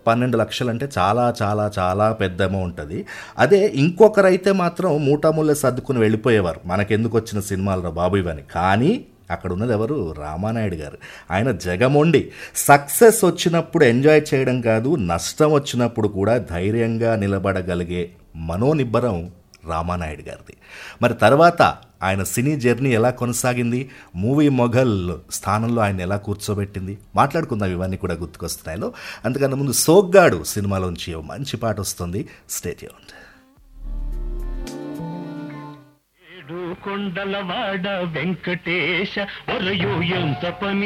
పన్నెండు లక్షలు అంటే చాలా చాలా చాలా పెద్ద అమౌంట్ అది అదే ఇంకొకరైతే మాత్రం మూటాముల్లె సర్దుకుని వెళ్ళిపోయేవారు మనకెందుకు వచ్చిన సినిమాలు బాబు ఇవని కానీ అక్కడ ఉన్నది ఎవరు రామానాయుడు గారు ఆయన జగమొండి సక్సెస్ వచ్చినప్పుడు ఎంజాయ్ చేయడం కాదు నష్టం వచ్చినప్పుడు కూడా ధైర్యంగా నిలబడగలిగే మనోనిబ్బరం రామానాయుడు గారిది మరి తర్వాత ఆయన సినీ జర్నీ ఎలా కొనసాగింది మూవీ మొఘల్ స్థానంలో ఆయన ఎలా కూర్చోబెట్టింది మాట్లాడుకుందాం ఇవన్నీ కూడా గుర్తుకొస్తున్నాయిలో అంతకన్నా ముందు సోగ్గాడు సినిమాలోంచి ఓ మంచి పాట వస్తుంది స్టేట్ ఏడు కొండలవాడ వెంకటేశ ఒరయు ఎంత పని